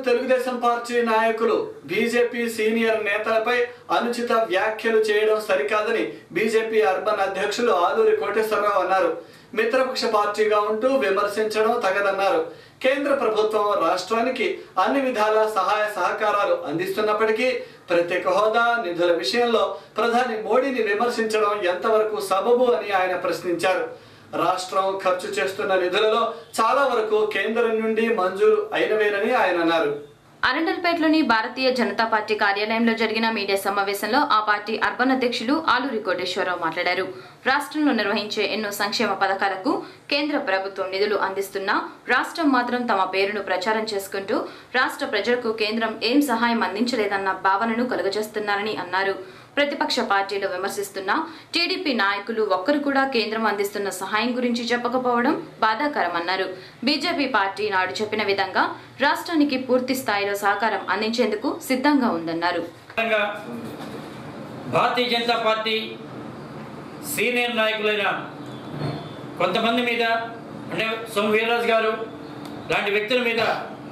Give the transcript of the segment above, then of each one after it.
Telugu Desam party నాయకులు BJP senior నేతలపై అనుచిత వ్యాఖ్యలు చేయడం సరికాదని బీజేపీ అర్బన్ అధ్యక్షులు ఆలూరి కోటేశ్వరరావు అన్నారు మిత్రపక్ష పార్టీగా ఉంటూ విమర్శించడం తగదన్నారు కేంద్ర ప్రభుత్వం రాష్ట్రానికి అన్ని విధాల సహాయ సహకారాలు అందిస్తున్నప్పటికీ ప్రత్యేక హోదా నిధుల విషయంలో ప్రధాని మోడీని విమర్శించడం ఎంతవరకు సబబు అని ఆయన ప్రశ్నించారు రాష్ట్రం ఖర్చు చేస్తున్న నిధులలో చాలా వరకు కేంద్రం నుండి మంజూరు అయినవేనని ఆయన అన్నారు అరండల్పేటలోని భారతీయ జనతా పార్టీ కార్యాలయంలో జరిగిన మీడియా సమావేశంలో ఆ పార్టీ అర్బన్ అధ్యక్షులు ఆలూరి కోటేశ్వరరావు మాట్లాడారు రాష్ట్రంలో నిర్వహించే ఎన్నో సంక్షేమ పథకాలకు కేంద్ర ప్రభుత్వం నిధులు అందిస్తున్నా రాష్ట్రం మాత్రం తమ పేరును ప్రచారం చేసుకుంటూ రాష్ట్ర ప్రజలకు కేంద్రం ఏం సహాయం అందించలేదన్న భావనను కలుగజేస్తున్నారని అన్నారు ప్రతిపక్ష పార్టీలు విమర్శిస్తున్న టీడీపీ నాయకులు ఒక్కరు కూడా కేంద్రం అందిస్తున్న సహాయం గురించి చెప్పకపోవడం బాధాకరమన్నారు బీజేపీ పార్టీ నాడు చెప్పిన విధంగా రాష్ట్రానికి పూర్తి స్థాయిలో సహకారం అందించేందుకు సిద్ధంగా ఉందన్నారు విధంగా భారతీయ జనతా పార్టీ సీనియర్ నాయకులైన కొంతమంది మీద అంటే సోమ వీర్రాజు గారు లాంటి వ్యక్తుల మీద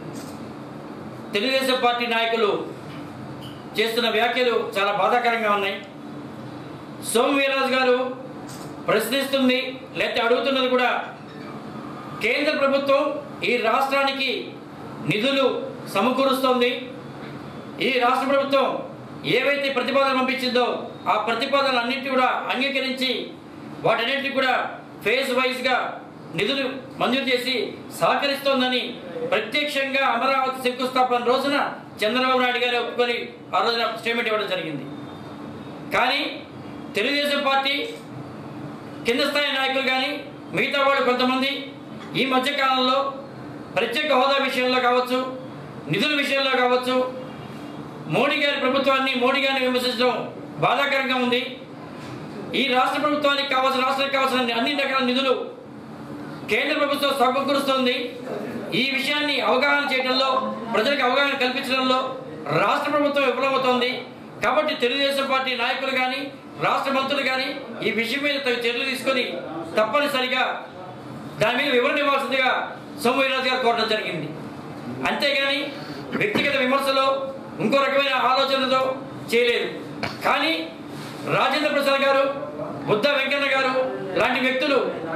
తెలుగుదేశం పార్టీ నాయకులు చేస్తున్న వ్యాఖ్యలు చాలా బాధాకరంగా ఉన్నాయి సోమ వీర్రాజు గారు ప్రశ్నిస్తుంది లేకపోతే అడుగుతున్నది కూడా కేంద్ర ప్రభుత్వం ఈ రాష్ట్రానికి నిధులు సమకూరుస్తోంది ఈ రాష్ట్ర ప్రభుత్వం ఏవైతే ప్రతిపాదన పంపించిందో ఆ ప్రతిపాదనలు అన్నింటి కూడా అంగీకరించి వాటన్నింటినీ కూడా ఫేజ్ వైజ్గా నిధులు మంజూరు చేసి సహకరిస్తోందని ప్రత్యక్షంగా అమరావతి శంకుస్థాపన రోజున చంద్రబాబు నాయుడు గారు ఒప్పుకొని ఆ రోజున స్టేట్మెంట్ ఇవ్వడం జరిగింది కానీ తెలుగుదేశం పార్టీ కింద స్థాయి నాయకులు కానీ మిగతా వాళ్ళు కొంతమంది ఈ మధ్యకాలంలో ప్రత్యేక హోదా విషయంలో కావచ్చు నిధుల విషయంలో కావచ్చు మోడీ గారి ప్రభుత్వాన్ని మోడీ గారిని విమర్శించడం బాధాకరంగా ఉంది ఈ రాష్ట్ర ప్రభుత్వానికి కావాల్సిన రాష్ట్రానికి కావాల్సిన అన్ని రకాల నిధులు కేంద్ర ప్రభుత్వం సమకూరుస్తోంది ఈ విషయాన్ని అవగాహన చేయడంలో ప్రజలకు అవగాహన కల్పించడంలో రాష్ట్ర ప్రభుత్వం విఫలమవుతోంది కాబట్టి తెలుగుదేశం పార్టీ నాయకులు కానీ రాష్ట్ర మంత్రులు కానీ ఈ విషయం మీద తగు చర్యలు తీసుకొని తప్పనిసరిగా దాని మీద వివరణ ఇవ్వాల్సిందిగా సోమవీరాజు గారు కోరడం జరిగింది అంతేగాని వ్యక్తిగత విమర్శలో ఇంకో రకమైన ఆలోచనతో చేయలేదు కానీ రాజేంద్ర ప్రసాద్ గారు బుద్ధ వెంకన్న గారు లాంటి వ్యక్తులు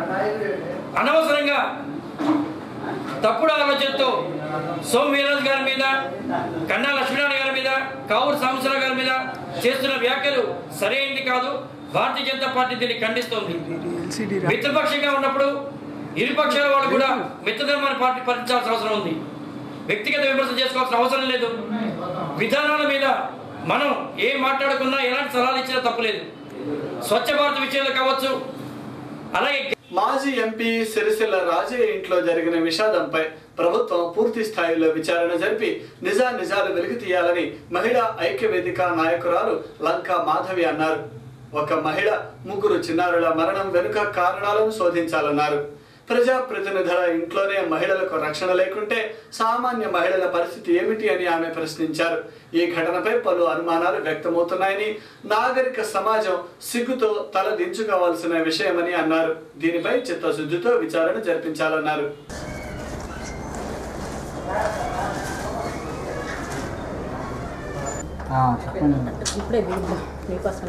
అనవసరంగా తప్పుడు ఆలోచనతో సోమ వీర్రాజు గారి మీద కన్నా లక్ష్మీనారాయణ గారి మీద కావూరు సాంబశివరావు గారి మీద చేస్తున్న వ్యాఖ్యలు సరైనది కాదు భారతీయ జనతా పార్టీ దీన్ని ఖండిస్తోంది మిత్రపక్షంగా ఉన్నప్పుడు ఇరు పక్షాల వాళ్ళు కూడా మిత్రధర్మాన్ని పార్టీ పాటించాల్సిన అవసరం ఉంది వ్యక్తిగత విమర్శ చేసుకోవాల్సిన అవసరం లేదు విధానాల మీద మనం ఏం మాట్లాడుకున్నా ఎలాంటి సలహాలు ఇచ్చినా తప్పులేదు స్వచ్ఛ భారత్ విషయంలో కావచ్చు అలాగే మాజీ ఎంపీ సిరిసిల్ల రాజయ్య ఇంట్లో జరిగిన విషాదంపై ప్రభుత్వం పూర్తి స్థాయిలో విచారణ జరిపి నిజా నిజాలు వెలికి తీయాలని మహిళా ఐక్య వేదిక నాయకురాలు లంకా మాధవి అన్నారు ఒక మహిళ ముగ్గురు చిన్నారుల మరణం వెనుక కారణాలను శోధించాలన్నారు ప్రజాప్రతినిధుల ఇంట్లోనే మహిళలకు రక్షణ లేకుంటే సామాన్య మహిళల పరిస్థితి ఏమిటి అని ఆమె ప్రశ్నించారు ఈ ఘటనపై పలు అనుమానాలు వ్యక్తమవుతున్నాయని నాగరిక సమాజం సిగ్గుతో తల దించుకోవాల్సిన విషయమని అన్నారు దీనిపై చిత్తశుద్ధితో విచారణ జరిపించాలన్నారు ఇప్పుడే దిగుదాం మీకోసం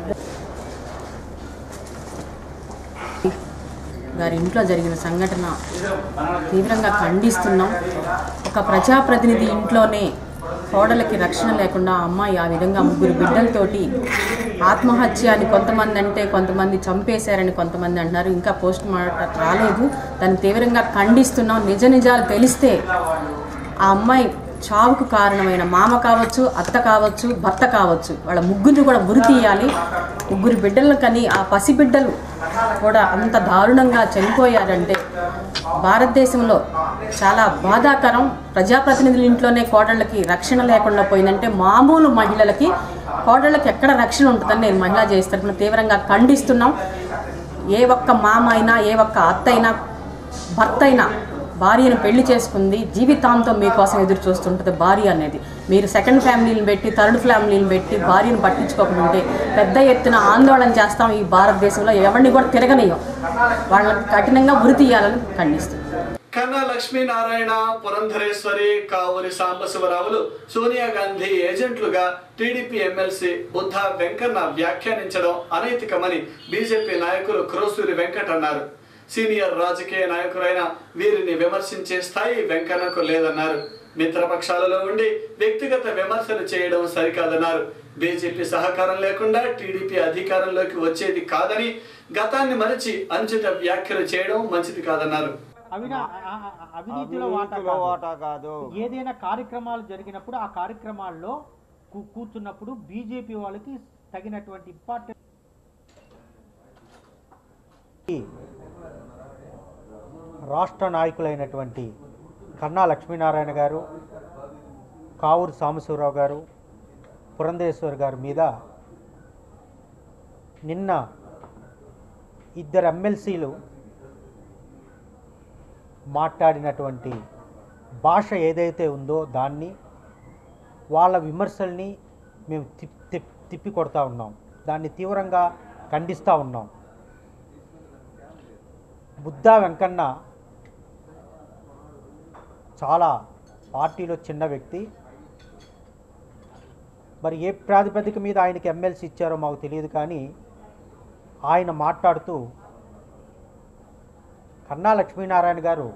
గారి ఇంట్లో జరిగిన సంఘటన తీవ్రంగా ఖండిస్తున్నాం ఒక ప్రజాప్రతినిధి ఇంట్లోనే కోడలకి రక్షణ లేకుండా ఆ అమ్మాయి ఆ విధంగా ముగ్గురు బిడ్డలతోటి ఆత్మహత్య అని కొంతమంది అంటే కొంతమంది చంపేశారని కొంతమంది అంటున్నారు ఇంకా పోస్ట్ మార్టం రాలేదు దాన్ని తీవ్రంగా ఖండిస్తున్నాం నిజ నిజాలు తెలిస్తే ఆ అమ్మాయి చావుకు కారణమైన మామ కావచ్చు అత్త కావచ్చు భర్త కావచ్చు వాళ్ళ ముగ్గురిని కూడా గురి తీయాలి ముగ్గురు బిడ్డలను కని ఆ పసిబిడ్డలు కూడా అంత దారుణంగా చనిపోయారంటే భారతదేశంలో చాలా బాధాకరం ప్రజాప్రతినిధుల ఇంట్లోనే కోడళ్ళకి రక్షణ లేకుండా పోయిందంటే మామూలు మహిళలకి కోడళ్ళకి ఎక్కడ రక్షణ ఉంటుందని నేను మహిళా చేస్తున్న తీవ్రంగా ఖండిస్తున్నాం ఏ ఒక్క మామ అయినా ఏ ఒక్క అత్త అయినా భర్త అయినా భార్యను పెళ్లి చేసుకుంది జీవితాంతం మీకోసం ఎదురు చూస్తుంటుంది భార్య అనేది మీరు సెకండ్ ఫ్యామిలీని పెట్టి థర్డ్ ఫ్యామిలీని పెట్టి భార్యను పట్టించుకోకుండా ఉంటే పెద్ద ఎత్తున ఆందోళన చేస్తాం ఈ భారతదేశంలో ఎవరిని కూడా తిరగనీయం వాళ్ళని కఠినంగా ఉరి తీయాలని ఖండిస్తాం కన్నా లక్ష్మీనారాయణ పురంధరేశ్వరి కావూరి సాంబశివరావులు సోనియా గాంధీ ఏజెంట్లుగా టీడీపీ ఎమ్మెల్సీ బుద్ధ వెంకన్న వ్యాఖ్యానించడం అనైతికమని బీజేపీ నాయకులు క్రోసూరి వెంకట్ అన్నారు సీనియర్ రాజకీయ నాయకులైన వీరిని విమర్శించే స్థాయి వెంకన్నకు లేదన్నారు మిత్రపక్షాలలో ఉండి వ్యక్తిగత విమర్శలు చేయడం సరికాదన్నారు బీజేపీ సహకారం లేకుండా టీడీపీ అధికారంలోకి వచ్చేది కాదని గతాన్ని మరిచి అనుచిత వ్యాఖ్యలు చేయడం మంచిది కాదన్నారు అవినా ఆ- ఆ- అవినీతిలో వాటా అవినీతిలో కాదు. వాటా కాదు ఏదైనా కార్యక్రమాలు జరిగినప్పుడు ఆ కార్యక్రమాల్లో కూ- కూర్చున్నప్పుడు బీజేపీ వాళ్ళకి తగినటువంటి ఇంపార్టెంట్ రాష్ట్ర నాయకులైనటువంటి కన్నా లక్ష్మీనారాయణ గారు కావూరు సాంబశివరావు గారు పురంధేశ్వర్ గారి మీద నిన్న ఇద్దరు ఎమ్మెల్సీలు మాట్లాడినటువంటి భాష ఏదైతే ఉందో దాన్ని వాళ్ళ విమర్శల్ని మేము తిప్ తిప్ తిప్పి కొడతా ఉన్నాం దాన్ని తీవ్రంగా ఖండిస్తూ ఉన్నాం బుద్ధా వెంకన్న చాలా పార్టీలో చిన్న వ్యక్తి మరి ఏ ప్రాతిపదిక మీద ఆయనకి ఎమ్మెల్సీ ఇచ్చారో మాకు తెలియదు కానీ ఆయన మాట్లాడుతూ కన్నా లక్ష్మీనారాయణ గారు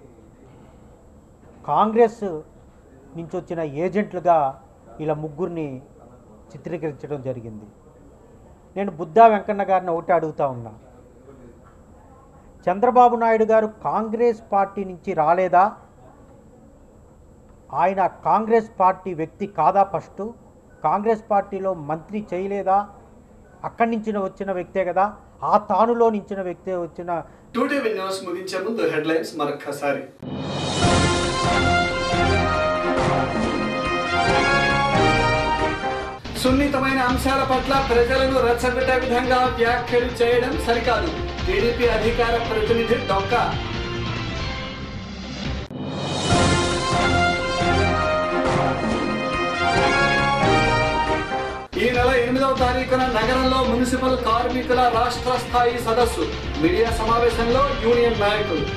కాంగ్రెస్ నుంచి వచ్చిన ఏజెంట్లుగా ఇలా ముగ్గురిని చిత్రీకరించడం జరిగింది నేను బుద్ధా వెంకన్న గారిని ఒకటి అడుగుతా ఉన్నా చంద్రబాబు నాయుడు గారు కాంగ్రెస్ పార్టీ నుంచి రాలేదా ఆయన కాంగ్రెస్ పార్టీ వ్యక్తి కాదా ఫస్ట్ కాంగ్రెస్ పార్టీలో మంత్రి చేయలేదా అక్కడి నుంచి వచ్చిన వ్యక్తే కదా ఆ తానులో నుంచిన వ్యక్తే వచ్చిన టూ టీవీ న్యూస్ ముగించే ముందు హెడ్లైన్స్ మరొక్కసారి సున్నితమైన అంశాల పట్ల ప్రజలను రెచ్చగొట్టే విధంగా వ్యాఖ్యలు చేయడం సరికాదు టీడీపీ అధికార ప్రతినిధి డొక్క ఈ నెల ఎనిమిదవ తారీఖున నగరంలో మున్సిపల్ కార్మికుల రాష్ట్ర స్థాయి సదస్సు మీడియా సమావేశంలో యూనియన్ నాయకులు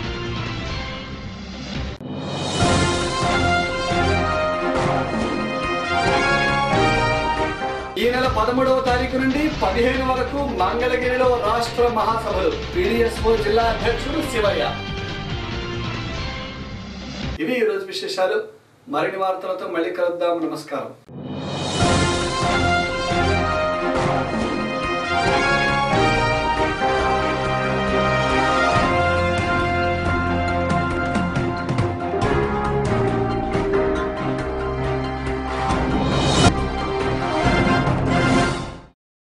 ఈ నెల పదమూడవ తారీఖు నుండి పదిహేను వరకు మంగళగిరిలో రాష్ట్ర మహాసభలు పీడిఎస్ఓ జిల్లా అధ్యక్షుడు శివయ్య ఇవి ఈరోజు విశేషాలు మరిన్ని వార్తలతో మళ్ళీ కలుద్దాం నమస్కారం